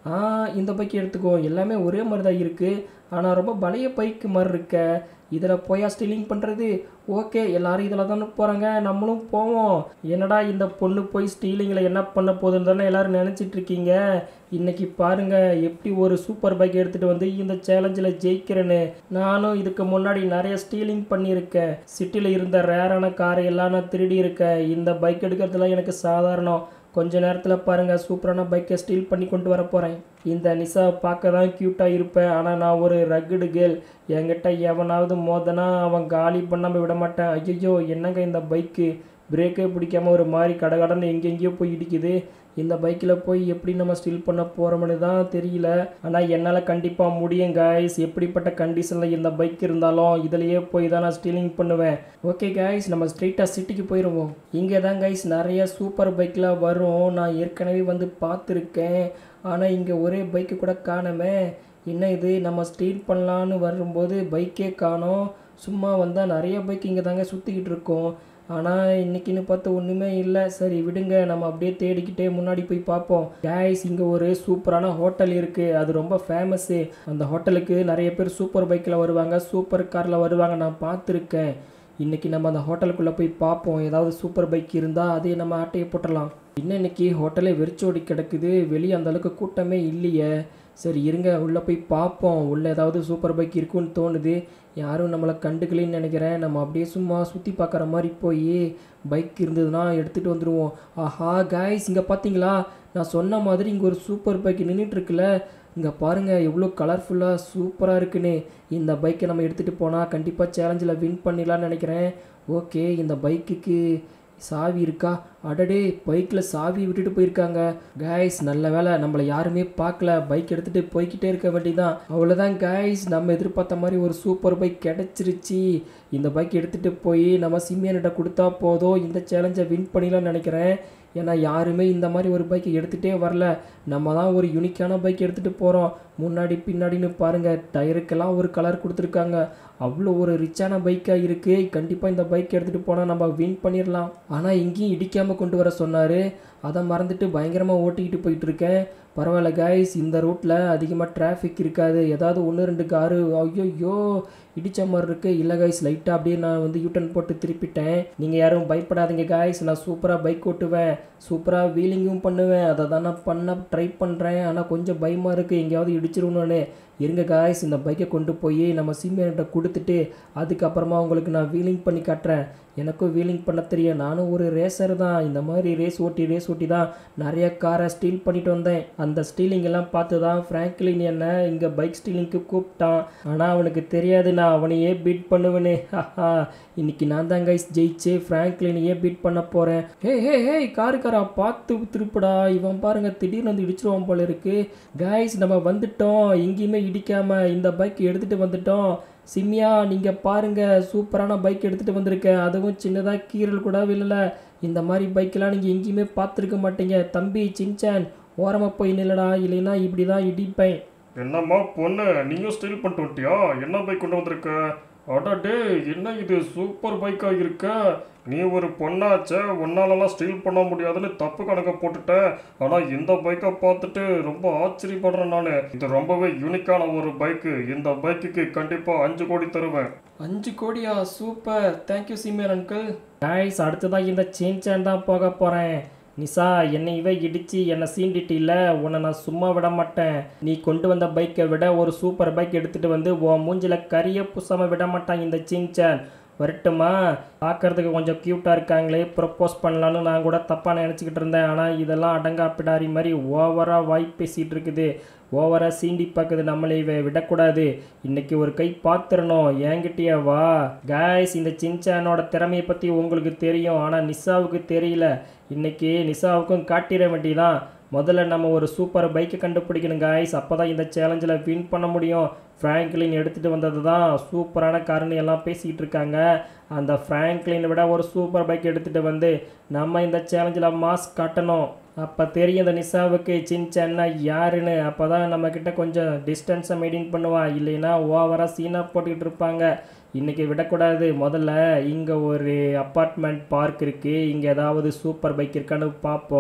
S2: ஆ இந்த பைக் எடுத்துக்கோ எல்லாமே ஒரே மாதிரி தான் இருக்குது ஆனால் ரொம்ப பழைய பைக்கு மாதிரி இருக்க இதில் போயா ஸ்டீலிங் பண்ணுறது ஓகே எல்லாரும் இதில் தானே போகிறாங்க நம்மளும் போவோம் என்னடா இந்த பொண்ணு போய் ஸ்டீலிங்கில் என்ன பண்ண போகுதுன்னு தானே எல்லாரும் நினச்சிட்டு இருக்கீங்க இன்னைக்கு பாருங்க எப்படி ஒரு சூப்பர் பைக் எடுத்துகிட்டு வந்து இந்த சேலஞ்சில் ஜெயிக்கிறேன்னு நானும் இதுக்கு முன்னாடி நிறைய ஸ்டீலிங் பண்ணியிருக்கேன் சிட்டியில் இருந்த ரேரான காரை எல்லாம் நான் திருடி இருக்கேன் இந்த பைக் எடுக்கிறதுலாம் எனக்கு சாதாரணம் கொஞ்ச நேரத்தில் பாருங்கள் சூப்பரான பைக்கை ஸ்டீல் பண்ணி கொண்டு வர போகிறேன் இந்த நிசா பார்க்க தான் க்யூட்டாக இருப்பேன் ஆனால் நான் ஒரு ரகுடு கேர்ள் என்கிட்ட எவனாவது மோதனா அவன் காலி பண்ணாமல் விட மாட்டேன் ஐயோ என்னங்க இந்த பைக்கு பிரேக்கே பிடிக்காம ஒரு மாதிரி கடகடன்னு எங்கெங்கேயோ போய் இடிக்குது இந்த பைக்கில் போய் எப்படி நம்ம ஸ்டில் பண்ண போகிறோம்னு தான் தெரியல ஆனால் என்னால் கண்டிப்பாக முடியும் காய்ஸ் எப்படிப்பட்ட கண்டிஷனில் இந்த பைக் இருந்தாலும் இதுலேயே போய் தான் நான் ஸ்டீலிங் பண்ணுவேன் ஓகே காய்ஸ் நம்ம ஸ்ட்ரெயிட்டாக சிட்டிக்கு போயிடுவோம் இங்கே தான் காய்ஸ் நிறைய சூப்பர் பைக்லாம் வரும் நான் ஏற்கனவே வந்து பார்த்துருக்கேன் ஆனால் இங்கே ஒரே பைக்கு கூட காணமே என்ன இது நம்ம ஸ்டீல் பண்ணலான்னு வரும்போது பைக்கே காணோம் சும்மா வந்தால் நிறைய பைக் இங்கே தாங்க சுற்றிக்கிட்டு இருக்கோம் ஆனால் இன்னைக்குன்னு பார்த்து ஒன்றுமே இல்லை சரி விடுங்க நம்ம அப்படியே தேடிக்கிட்டே முன்னாடி போய் பார்ப்போம் கேஸ் இங்கே ஒரு சூப்பரான ஹோட்டல் இருக்குது அது ரொம்ப ஃபேமஸ்ஸு அந்த ஹோட்டலுக்கு நிறைய பேர் சூப்பர் பைக்கில் வருவாங்க சூப்பர் காரில் வருவாங்க நான் பார்த்துருக்கேன் இன்னைக்கு நம்ம அந்த ஹோட்டலுக்குள்ளே போய் பார்ப்போம் ஏதாவது சூப்பர் பைக் இருந்தால் அதே நம்ம ஆட்டையை போட்டுடலாம் இன்னும் இன்னைக்கு ஹோட்டலே வெறிச்சோடி கிடக்குது வெளியே அந்த அளவுக்கு கூட்டமே இல்லையே சரி இருங்க உள்ளே போய் பார்ப்போம் உள்ளே ஏதாவது சூப்பர் பைக் இருக்குன்னு தோணுது யாரும் நம்மளை கண்டுக்கலைன்னு நினைக்கிறேன் நம்ம அப்படியே சும்மா சுற்றி பார்க்குற மாதிரி போய் பைக் இருந்ததுன்னா எடுத்துகிட்டு வந்துடுவோம் ஆஹா காய்ஸ் இங்கே பார்த்தீங்களா நான் சொன்ன மாதிரி இங்கே ஒரு சூப்பர் பைக் நின்றுட்டு இருக்குல்ல இங்கே பாருங்கள் எவ்வளோ கலர்ஃபுல்லாக சூப்பராக இருக்குன்னு இந்த பைக்கை நம்ம எடுத்துகிட்டு போனால் கண்டிப்பாக சேலஞ்சில் வின் பண்ணிடலாம்னு நினைக்கிறேன் ஓகே இந்த பைக்குக்கு சாவி இருக்கா அடடே பைக்கில் சாவி விட்டுட்டு போயிருக்காங்க கைஸ் நல்ல வேலை நம்மளை யாருமே பார்க்கல பைக் எடுத்துகிட்டு போய்கிட்டே இருக்க வேண்டியதான் அவ்வளோதான் கைஸ் நம்ம எதிர்பார்த்த மாதிரி ஒரு சூப்பர் பைக் கிடச்சிருச்சு இந்த பைக் எடுத்துகிட்டு போய் நம்ம சிம்மியன்கிட்ட கொடுத்தா போதும் இந்த சேலஞ்சை வின் பண்ணிடலாம்னு நினைக்கிறேன் ஏன்னா யாருமே இந்த மாதிரி ஒரு பைக்கை எடுத்துகிட்டே வரல நம்ம தான் ஒரு யூனிக்கான பைக் எடுத்துகிட்டு போகிறோம் முன்னாடி பின்னாடின்னு பாருங்கள் டயருக்கெல்லாம் ஒரு கலர் கொடுத்துருக்காங்க அவ்வளோ ஒரு ரிச்சான பைக்காக இருக்குது கண்டிப்பாக இந்த பைக் எடுத்துகிட்டு போனால் நம்ம வின் பண்ணிடலாம் ஆனால் எங்கேயும் இடிக்காமல் கொண்டு வர சொன்னார் அதை மறந்துட்டு பயங்கரமாக ஓட்டிக்கிட்டு போயிட்டு இருக்கேன் பரவாயில்ல கைஸ் இந்த ரூட்டில் அதிகமாக டிராஃபிக் இருக்காது ஏதாவது ஒன்று ரெண்டு காரு ஐயோ இடித்த மாதிரி இருக்குது இல்லை கைஸ் லைட்டாக அப்படியே நான் வந்து யூட்டன் போட்டு திருப்பிட்டேன் நீங்கள் யாரும் பயப்படாதீங்க கைஸ் நான் சூப்பராக பைக் ஓட்டுவேன் சூப்பராக வீலிங்கும் பண்ணுவேன் அதை தான் நான் பண்ண ட்ரை பண்ணுறேன் ஆனால் கொஞ்சம் பயமாக இருக்குது எங்கேயாவது இடிச்சிருவணும்னு இருங்க காய்ஸ் இந்த பைக்கை கொண்டு போய் நம்ம சீமியர்கிட்ட கொடுத்துட்டு அதுக்கப்புறமா உங்களுக்கு நான் வீலிங் பண்ணி காட்டுறேன் எனக்கும் வீலிங் பண்ண தெரியும் நானும் ஒரு ரேசர் தான் இந்த மாதிரி ரேஸ் ஓட்டி ரேஸ் ஓட்டி தான் நிறைய காரை ஸ்டீல் பண்ணிட்டு வந்தேன் அந்த ஸ்டீலிங் எல்லாம் பார்த்து தான் ஃப்ராங்க்லின் என்ன இங்கே பைக் ஸ்டீலிங்க்கு கூப்பிட்டான் ஆனால் அவனுக்கு தெரியாது நான் அவனையே பீட் பண்ணுவேனே ஹாஹா இன்னைக்கு நான் தான் கைஸ் ஜெயிச்சு ஃப்ராங்க்லினையே பீட் பண்ண போகிறேன் ஹே ஹே ஹே காருக்காரா பார்த்து திருப்புடா இவன் பாருங்க திடீர்னு வந்து இடிச்சிருவான் போல இருக்கு கைஸ் நம்ம வந்துட்டோம் எங்கேயுமே இடிக்காம இந்த பைக் எடுத்துகிட்டு வந்துட்டோம் சிம்யா நீங்கள் பாருங்க சூப்பரான பைக் எடுத்துகிட்டு வந்திருக்க அதுவும் சின்னதாக கீரல் கூட விழல இந்த மாதிரி பைக்கெல்லாம் நீங்கள் எங்கேயுமே பார்த்துருக்க மாட்டீங்க தம்பி சின்சான் ஓரமாக போய் நில்லடா இல்லைன்னா இப்படி தான் இடிப்பேன்
S1: என்னம்மா பொண்ணு நீயும் ஸ்டீல் பண்ணிட்டு வந்துட்டியா என்ன பைக் கொண்டு வந்திருக்க அடடே என்ன இது சூப்பர் பைக்காக இருக்க நீ ஒரு பொண்ணாச்சே உன்னாலலாம் ஸ்டீல் பண்ண முடியாதுன்னு தப்பு கணக்கை போட்டுட்ட ஆனால் இந்த பைக்கை பார்த்துட்டு ரொம்ப ஆச்சரியப்படுறேன் நான் இது ரொம்பவே யூனிக்கான ஒரு பைக்கு இந்த பைக்குக்கு கண்டிப்பாக அஞ்சு கோடி தருவேன்
S2: அஞ்சு கோடியா சூப்பர் தேங்க்யூ சீமியர் அங்கிள் கைஸ் அடுத்ததாக இந்த சேஞ்சான் தான் போக போகிறேன் நிசா என்னை இவ இடிச்சு என்னை சீண்டிட்டில உன்னை நான் சும்மா விட மாட்டேன் நீ கொண்டு வந்த பைக்கை விட ஒரு சூப்பர் பைக் எடுத்துகிட்டு வந்து உன் மூஞ்சில கரிய புசாம விட மாட்டான் இந்த சின்சான் வரட்டுமா பார்க்கறதுக்கு கொஞ்சம் க்யூட்டாக இருக்காங்களே ப்ரப்போஸ் பண்ணலான்னு நான் கூட தப்பாக நினச்சிக்கிட்டு இருந்தேன் ஆனால் இதெல்லாம் அடங்கா பிடாரி மாதிரி ஓவராக வாய் பேசிகிட்டு இருக்குது ஓவராக சீண்டி பார்க்குது நம்மளை இவ விடக்கூடாது இன்னைக்கு ஒரு கை பார்த்துடணும் என்கிட்டயே வா காய்ஸ் இந்த சின்சானோட திறமையை பற்றி உங்களுக்கு தெரியும் ஆனால் நிசாவுக்கு தெரியல இன்னைக்கு நிசாவுக்கும் காட்டிட வேண்டியதான் முதல்ல நம்ம ஒரு சூப்பர் பைக்கை கண்டுபிடிக்கணும் காய்ஸ் அப்போ தான் இந்த சேலஞ்சில் வின் பண்ண முடியும் ஃப்ராங்க்லின் எடுத்துகிட்டு வந்தது தான் சூப்பரான காரணம் எல்லாம் பேசிக்கிட்டு இருக்காங்க அந்த ஃப்ராங்க்லினை விட ஒரு சூப்பர் பைக் எடுத்துகிட்டு வந்து நம்ம இந்த சேலஞ்சில் மாஸ் காட்டணும் அப்போ தெரியும் இந்த நிசாவுக்கு சின்சன்னா யாருன்னு அப்போ தான் நம்மக்கிட்ட கொஞ்சம் டிஸ்டன்ஸை மெயின்டைன் பண்ணுவா இல்லைன்னா ஓவராக சீனாக போட்டுக்கிட்டு இருப்பாங்க இன்றைக்கி விடக்கூடாது முதல்ல இங்கே ஒரு அப்பார்ட்மெண்ட் பார்க் இருக்குது இங்கே ஏதாவது சூப்பர் பைக் இருக்கான்னு பார்ப்போம்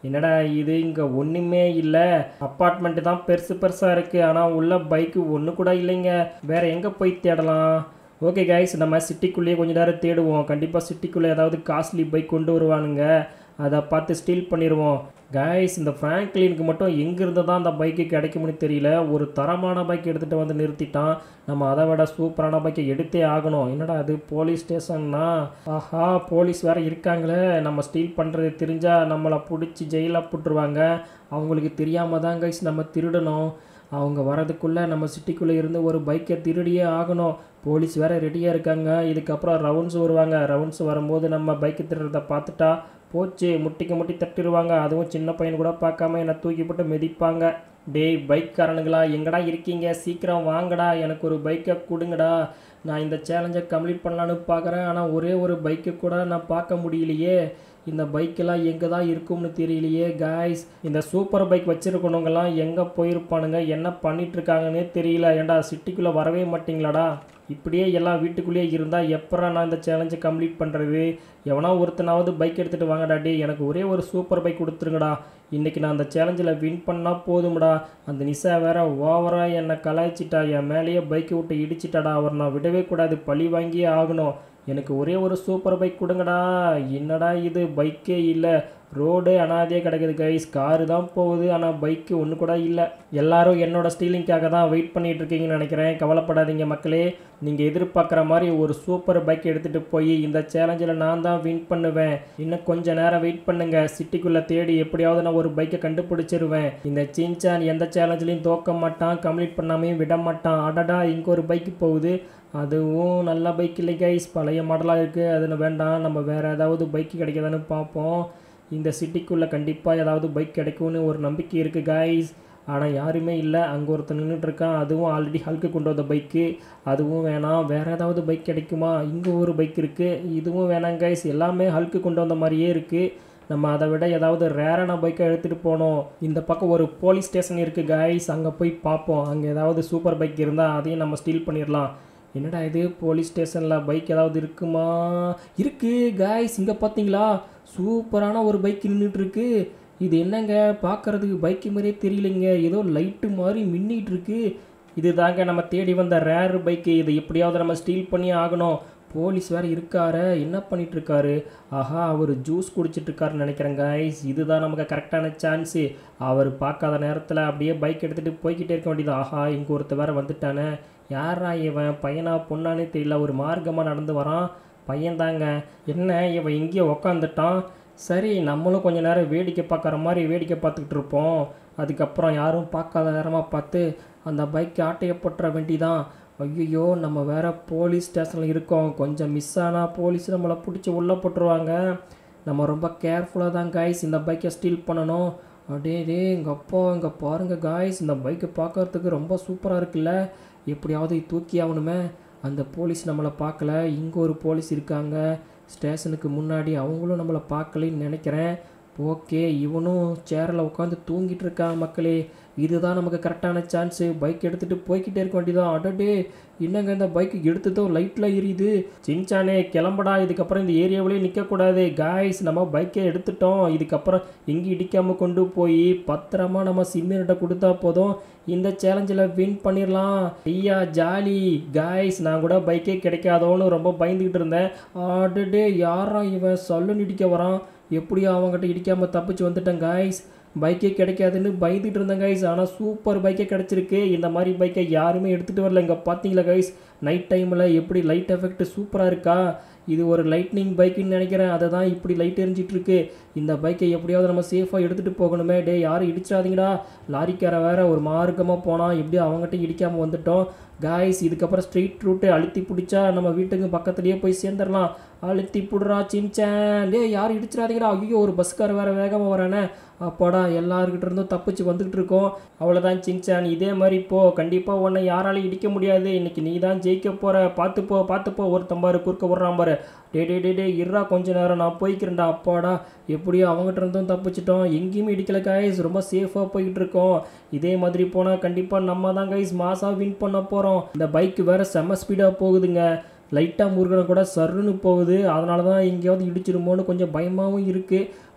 S2: என்னடா இது இங்கே ஒன்றுமே இல்லை அப்பார்ட்மெண்ட்டு தான் பெருசு பெருசாக இருக்குது ஆனால் உள்ள பைக்கு ஒன்று கூட இல்லைங்க வேற எங்கே போய் தேடலாம் ஓகே கைஸ் நம்ம சிட்டிக்குள்ளேயே கொஞ்ச நேரம் தேடுவோம் கண்டிப்பாக சிட்டிக்குள்ளே ஏதாவது காஸ்ட்லி பைக் கொண்டு வருவானுங்க அதை பார்த்து ஸ்டீல் பண்ணிடுவோம் கைஸ் இந்த ஃப்ராங்க்லினுக்கு மட்டும் எங்கேருந்து தான் அந்த பைக்கு கிடைக்கும்னு தெரியல ஒரு தரமான பைக் எடுத்துகிட்டு வந்து நிறுத்திட்டான் நம்ம அதை விட சூப்பரான பைக்கை எடுத்தே ஆகணும் என்னடா அது போலீஸ் ஸ்டேஷன்னா ஆஹா போலீஸ் வேற இருக்காங்களே நம்ம ஸ்டீல் பண்ணுறது தெரிஞ்சால் நம்மளை பிடிச்சி ஜெயிலாக போட்டுருவாங்க அவங்களுக்கு தெரியாமல் தான் கைஸ் நம்ம திருடணும் அவங்க வரதுக்குள்ளே நம்ம சிட்டிக்குள்ளே இருந்து ஒரு பைக்கை திருடியே ஆகணும் போலீஸ் வேற ரெடியாக இருக்காங்க இதுக்கப்புறம் ரவுண்ட்ஸ் வருவாங்க ரவுண்ட்ஸ் வரும்போது நம்ம பைக்கு திருடுறத பார்த்துட்டா போச்சு முட்டிக்கு முட்டி தட்டிடுவாங்க அதுவும் சின்ன பையன் கூட பார்க்காம என்னை தூக்கி போட்டு மிதிப்பாங்க டேய் பைக்காரனுங்களா எங்கடா இருக்கீங்க சீக்கிரம் வாங்கடா எனக்கு ஒரு பைக்கை கொடுங்கடா நான் இந்த சேலஞ்சை கம்ப்ளீட் பண்ணலான்னு பார்க்குறேன் ஆனால் ஒரே ஒரு பைக்கை கூட நான் பார்க்க முடியலையே இந்த பைக்கெல்லாம் எங்கே தான் இருக்கும்னு தெரியலையே காய்ஸ் இந்த சூப்பர் பைக் வச்சுருக்கணுங்கெல்லாம் எங்கே போயிருப்பானுங்க என்ன பண்ணிட்டு இருக்காங்கன்னே தெரியல ஏன்டா சிட்டிக்குள்ளே வரவே மாட்டீங்களாடா இப்படியே எல்லாம் வீட்டுக்குள்ளேயே இருந்தால் எப்பரா நான் இந்த சேலஞ்சை கம்ப்ளீட் பண்ணுறது எவனா ஒருத்தனாவது பைக் எடுத்துகிட்டு வாங்கடா டே எனக்கு ஒரே ஒரு சூப்பர் பைக் கொடுத்துருங்கடா இன்றைக்கி நான் அந்த சேலஞ்சில் வின் பண்ணால் போதும்டா அந்த நிசா வேற ஓவராக என்னை கலாய்ச்சிட்டா என் மேலேயே பைக்கை விட்டு இடிச்சிட்டாடா அவர் நான் விடவே கூடாது பழி வாங்கியே ஆகணும் எனக்கு ஒரே ஒரு சூப்பர் பைக் கொடுங்கடா என்னடா இது பைக்கே இல்லை ரோடு அனாதையே கிடக்குது கைஸ் காரு தான் போகுது ஆனால் பைக்கு ஒன்று கூட இல்லை எல்லாரும் என்னோட ஸ்டீலிங்காக தான் வெயிட் பண்ணிட்டு இருக்கீங்கன்னு நினைக்கிறேன் கவலைப்படாதீங்க மக்களே நீங்கள் எதிர்பார்க்குற மாதிரி ஒரு சூப்பர் பைக் எடுத்துகிட்டு போய் இந்த சேலஞ்சில் நான் தான் வின் பண்ணுவேன் இன்னும் கொஞ்ச நேரம் வெயிட் பண்ணுங்க சிட்டிக்குள்ளே தேடி எப்படியாவது நான் ஒரு பைக்கை கண்டுபிடிச்சிருவேன் இந்த சின்சான் எந்த சேலஞ்சிலையும் தோக்க மாட்டான் கம்ப்ளீட் பண்ணாமையும் விட மாட்டான் அடடா இங்கே ஒரு பைக்கு போகுது அதுவும் நல்ல பைக் இல்லை கைஸ் பழைய மாடலாக இருக்குது அது வேண்டாம் நம்ம வேறு ஏதாவது பைக்கு கிடைக்குதான்னு பார்ப்போம் இந்த சிட்டிக்குள்ளே கண்டிப்பாக ஏதாவது பைக் கிடைக்கும்னு ஒரு நம்பிக்கை இருக்குது கைஸ் ஆனால் யாருமே இல்லை அங்கே ஒருத்தன் நின்றுட்டு இருக்கான் அதுவும் ஆல்ரெடி ஹல்க்கு கொண்டு வந்த பைக்கு அதுவும் வேணாம் வேறு ஏதாவது பைக் கிடைக்குமா இங்கே ஒரு பைக் இருக்குது இதுவும் வேணாம் கைஸ் எல்லாமே ஹல்க்கு கொண்டு வந்த மாதிரியே இருக்குது நம்ம அதை விட ஏதாவது ரேரான பைக்கை எடுத்துகிட்டு போனோம் இந்த பக்கம் ஒரு போலீஸ் ஸ்டேஷன் இருக்குது கைஸ் அங்கே போய் பார்ப்போம் அங்கே ஏதாவது சூப்பர் பைக் இருந்தால் அதையும் நம்ம ஸ்டீல் பண்ணிடலாம் என்னடா இது போலீஸ் ஸ்டேஷனில் பைக் ஏதாவது இருக்குமா இருக்குது கைஸ் இங்கே பார்த்தீங்களா சூப்பரான ஒரு பைக் நின்றுட்டு இருக்கு இது என்னங்க பார்க்கறதுக்கு பைக்கு மாதிரியே தெரியலைங்க ஏதோ லைட்டு மாதிரி மின்னிட்டு இருக்கு இது தாங்க நம்ம தேடி வந்த ரேர் பைக்கு இதை எப்படியாவது நம்ம ஸ்டீல் பண்ணி ஆகணும் போலீஸ் வேறு இருக்காரு என்ன பண்ணிட்டு இருக்காரு ஆஹா அவர் ஜூஸ் குடிச்சிட்டு இருக்காருன்னு நினைக்கிறேன் கைஸ் இதுதான் நமக்கு கரெக்டான சான்ஸு அவர் பார்க்காத நேரத்தில் அப்படியே பைக் எடுத்துகிட்டு போய்கிட்டே இருக்க வேண்டியது ஆஹா இங்கே ஒருத்தர் வேறு வந்துட்டானே யாரா இவன் பையனா பொண்ணானே தெரியல ஒரு மார்க்கமாக நடந்து வரான் பையன்தாங்க என்ன இவன் எங்கேயோ உக்காந்துட்டான் சரி நம்மளும் கொஞ்ச நேரம் வேடிக்கை பார்க்குற மாதிரி வேடிக்கை பார்த்துக்கிட்டு இருப்போம் அதுக்கப்புறம் யாரும் பார்க்காத நேரமாக பார்த்து அந்த பைக் ஆட்டையை போட்டுற வேண்டிதான் ஐயோ நம்ம வேற போலீஸ் ஸ்டேஷனில் இருக்கோம் கொஞ்சம் மிஸ் ஆனால் போலீஸ் நம்மளை பிடிச்சி உள்ளே போட்டுருவாங்க நம்ம ரொம்ப கேர்ஃபுல்லாக தான் காய்ஸ் இந்த பைக்கை ஸ்டீல் பண்ணணும் அடே டே எங்கள் அப்பா இங்கே பாருங்கள் காய்ஸ் இந்த பைக்கை பார்க்கறதுக்கு ரொம்ப சூப்பராக இருக்குல்ல எப்படியாவது தூக்கி ஆகணுமே அந்த போலீஸ் நம்மளை பார்க்கல இங்கே ஒரு போலீஸ் இருக்காங்க ஸ்டேஷனுக்கு முன்னாடி அவங்களும் நம்மளை பார்க்கலன்னு நினைக்கிறேன் ஓகே இவனும் சேரில் உட்காந்து தூங்கிட்டு இருக்கான் மக்களே இதுதான் நமக்கு கரெக்டான சான்ஸு பைக் எடுத்துகிட்டு போய்கிட்டே இருக்க வேண்டியதான் அடடே என்னங்க இந்த பைக் எடுத்ததும் லைட்டில் எரியுது சின்சானே கிளம்படா இதுக்கப்புறம் இந்த ஏரியாவிலே நிற்கக்கூடாது காய்ஸ் நம்ம பைக்கை எடுத்துட்டோம் இதுக்கப்புறம் எங்கேயும் இடிக்காமல் கொண்டு போய் பத்திரமா நம்ம சிம்மர்கிட்ட கொடுத்தா போதும் இந்த சேலஞ்சில் வின் பண்ணிடலாம் ஐயா ஜாலி காய்ஸ் நான் கூட பைக்கே கிடைக்காதோன்னு ரொம்ப பயந்துக்கிட்டு இருந்தேன் ஆடடே யாரா இவன் சல்லுன்னு இடிக்க வரான் எப்படியோ அவங்ககிட்ட இடிக்காமல் தப்பிச்சு வந்துட்டேன் காய்ஸ் பைக்கே கிடைக்காதுன்னு பயந்துட்டு இருந்தேன் கைஸ் ஆனால் சூப்பர் பைக்கே கிடச்சிருக்கு இந்த மாதிரி பைக்கை யாருமே எடுத்துகிட்டு வரல இங்கே பார்த்தீங்களா கைஸ் நைட் டைமில் எப்படி லைட் எஃபெக்ட் சூப்பராக இருக்கா இது ஒரு லைட்னிங் பைக்குன்னு நினைக்கிறேன் அதை தான் இப்படி லைட் எரிஞ்சிட்டு இருக்கு இந்த பைக்கை எப்படியாவது நம்ம சேஃபாக எடுத்துகிட்டு போகணுமே டே யாரும் இடிச்சிடாதீங்கடா லாரிக்கார வேற ஒரு மார்க்கமாக போனால் எப்படியோ அவங்ககிட்ட இடிக்காமல் வந்துட்டோம் காய்ஸ் இதுக்கப்புறம் ஸ்ட்ரீட் ரூட்டு அழுத்தி பிடிச்சா நம்ம வீட்டுக்கு பக்கத்துலேயே போய் சேர்ந்துடலாம் அழுத்தி புடுறா சின்ச்சேன் டே யாரும் இடிச்சிடாதீங்கடா ஐயோ ஒரு பஸ்கார வேற வேகமாக வரானே அப்பாடா எல்லாருக்கிட்ட இருந்தும் தப்பிச்சு வந்துக்கிட்டு இருக்கோம் அவ்வளோதான் சின்சான் இதே மாதிரி போ கண்டிப்பாக உன்னை யாராலையும் இடிக்க முடியாது இன்னைக்கு நீ தான் ஜெயிக்க போகிற பார்த்து போ பார்த்து போ ஒருத்தன் பாரு குறுக்க விட்றான் பாரு டே டே டே டே இருறா கொஞ்ச நேரம் நான் போய்க்கிறேன்டா அப்பாடா எப்படியோ அவங்ககிட்ட இருந்தும் தப்பிச்சிட்டோம் எங்கேயுமே இடிக்கல கைஸ் ரொம்ப சேஃபாக போய்கிட்டு இருக்கோம் இதே மாதிரி போனால் கண்டிப்பாக நம்ம தான் கைஸ் மாசாக வின் பண்ண போகிறோம் இந்த பைக் வேறு செம்ம ஸ்பீடாக போகுதுங்க லைட்டாக முருகனை கூட சர்ருன்னு போகுது அதனால தான் எங்கேயாவது இடிச்சிருமோன்னு கொஞ்சம் பயமாகவும் இருக்குது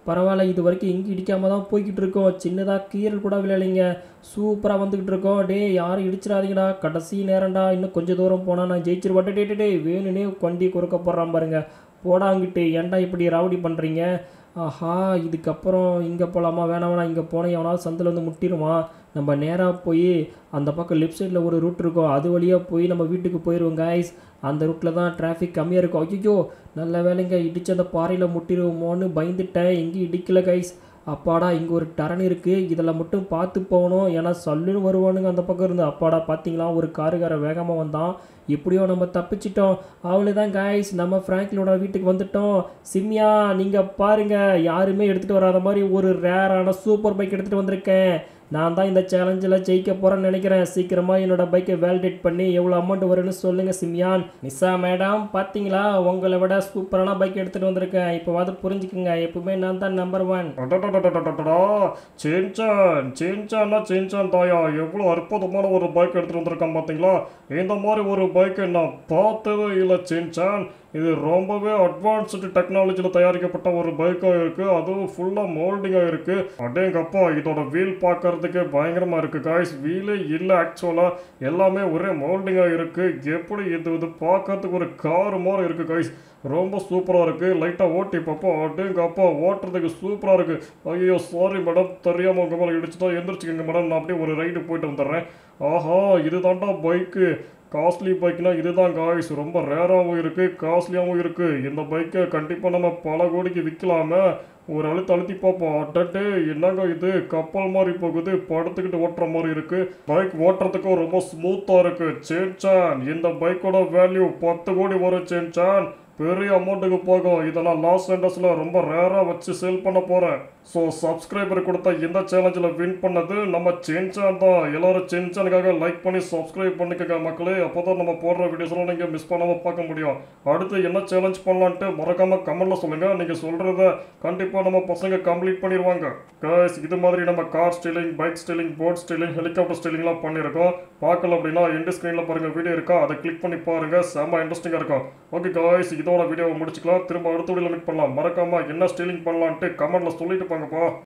S2: பரவாயில்ல இது வரைக்கும் எங்கேயும் இடிக்காம தான் போய்கிட்டு இருக்கோம் சின்னதாக கீரல் கூட விளையாடிங்க சூப்பராக வந்துக்கிட்டு இருக்கோம் டே யாரும் இடிச்சிடாதீங்கடா கடைசி நேரம்டா இன்னும் கொஞ்சம் தூரம் போனால் நான் ஜெயிச்சிருவாட்டே டே டே, டே வேணுனே வண்டி குறுக்க போடுறான் பாருங்க போடாங்கிட்டு ஏன்டா இப்படி ராவடி பண்ணுறீங்க ஆஹா இதுக்கப்புறம் இங்கே போகலாமா வேணாம் வேணாம் இங்கே போனால் எவனாவது சந்தில் வந்து முட்டிடுமா நம்ம நேராக போய் அந்த பக்கம் லெஃப்ட் சைடில் ஒரு ரூட் இருக்கும் அது வழியாக போய் நம்ம வீட்டுக்கு போயிடுவோம் கைஸ் அந்த ரூட்டில் தான் டிராஃபிக் கம்மியாக இருக்கும் ஐயோ நல்ல வேலைங்க இடிச்சு அந்த பாறையில் முட்டிடுவோமோன்னு பயந்துட்டேன் எங்கேயும் இடிக்கல கைஸ் அப்பாடா இங்கே ஒரு டரண் இருக்குது இதில் மட்டும் பார்த்து போகணும் ஏன்னா சல்லுன்னு வருவானுங்க அந்த பக்கம் இருந்து அப்பாடா பார்த்தீங்களா ஒரு காருக்கார வேகமாக வந்தான் எப்படியோ நம்ம தப்பிச்சிட்டோம் அவ்வளோதான் காய்ஸ் நம்ம ஃப்ராங்க்லோட வீட்டுக்கு வந்துட்டோம் சிம்யா நீங்கள் பாருங்க யாருமே எடுத்துகிட்டு வராத மாதிரி ஒரு ரேரான சூப்பர் பைக் எடுத்துகிட்டு வந்திருக்கேன் நான் தான் இந்த சேலஞ்சில் ஜெயிக்க போகிறேன்னு நினைக்கிறேன் சீக்கிரமாக என்னோட பைக்கை வேலிடேட் பண்ணி எவ்வளோ அமௌண்ட் வரும்னு சொல்லுங்கள் சிம்யான் நிசா மேடம் பார்த்தீங்களா உங்களை விட சூப்பரான பைக் எடுத்துகிட்டு வந்திருக்கேன் இப்போவாது புரிஞ்சுக்குங்க எப்பவுமே நான் தான் நம்பர் ஒன்
S1: அடடடடடடடடா சேஞ்சான் சேஞ்சான்னா சேஞ்சான் தாயா எவ்வளோ அற்புதமான ஒரு பைக் எடுத்துகிட்டு வந்திருக்கான் பார்த்தீங்களா இந்த மாதிரி ஒரு பைக்கை நான் பார்த்ததே இல்லை சேஞ்சான் இது ரொம்பவே அட்வான்ஸ்டு டெக்னாலஜியில் தயாரிக்கப்பட்ட ஒரு பைக்காக இருக்குது அதுவும் ஃபுல்லாக மோல்டிங்காக இருக்குது அடேங்கப்பா இதோட வீல் பார்க்கறதுக்கு பயங்கரமாக இருக்குது காய்ஸ் வீலே இல்லை ஆக்சுவலாக எல்லாமே ஒரே மோல்டிங்காக இருக்குது எப்படி இது இது பார்க்கறதுக்கு ஒரு கார் மாதிரி இருக்குது காய்ஸ் ரொம்ப சூப்பராக இருக்குது லைட்டாக ஓட்டி பார்ப்போம் அடேங்கப்பா ஓட்டுறதுக்கு சூப்பராக இருக்குது ஐயோ சாரி மேடம் தெரியாமல் உங்கள் மேலே இடிச்சுட்டா எந்திரிச்சுக்கோங்க மேடம் நான் அப்படியே ஒரு ரைடு போயிட்டு வந்துடுறேன் ஆஹா இதுதான்டா பைக்கு காஸ்ட்லி பைக்னா இதுதான் காய்ஸ் ரொம்ப ரேராகவும் இருக்குது காஸ்ட்லியாகவும் இருக்குது இந்த பைக்கை கண்டிப்பாக நம்ம பல கோடிக்கு விற்கலாமே ஒரு அழுத்து அழுத்தி பார்ப்போம் அட்டே என்னங்க இது கப்பல் மாதிரி போகுது படுத்துக்கிட்டு ஓட்டுற மாதிரி இருக்கு பைக் ஓட்டுறதுக்கும் ரொம்ப ஸ்மூத்தாக இருக்கு சேன்சான் இந்த பைக்கோட வேல்யூ பத்து கோடி வரும் சேன்சான் பெரிய அமௌண்ட்டுக்கு போகும் இதை நான் லாஸ் ஏஞ்சல்ஸில் ரொம்ப ரேராக வச்சு சேல் பண்ண போகிறேன் ஸோ சப்ஸ்கிரைபர் கொடுத்த இந்த சேலஞ்சில் வின் பண்ணது நம்ம சேன்சான் தான் எல்லாரும் சேன்சானுக்காக லைக் பண்ணி சப்ஸ்கிரைப் பண்ணிக்கோங்க மக்களே அப்போ தான் நம்ம போடுற வீடியோஸ்லாம் நீங்கள் மிஸ் பண்ணாமல் பார்க்க முடியும் அடுத்து என்ன சேலஞ்ச் பண்ணலான்ட்டு மறக்காமல் கமெண்ட்டில் சொல்லுங்கள் நீங்கள் சொல்கிறத கண்டிப்பாக நம்ம பசங்க கம்ப்ளீட் பண்ணிடுவாங்க guys இது மாதிரி நம்ம car stealing bike stealing boat stealing helicopter ஸ்டீலிங்லாம் பண்ணியிருக்கோம் பார்க்கல அப்படின்னா எண்டு ஸ்க்ரீனில் பாருங்கள் வீடியோ இருக்கா அதை கிளிக் பண்ணி பாருங்கள் செம்ம இன்ட்ரெஸ்டிங்காக இருக்கும் ஓகே காய்ஸ் இதோட வீடியோவை முடிச்சுக்கலாம் திரும்ப அடுத்த வீடியோவில் மீட் பண்ணலாம் மறக்காமல் என்ன ஸ்டீலிங் பண்ணலான்ட்டு கமெண்ட்டில் சொல்லிட்டு போங்கப்பா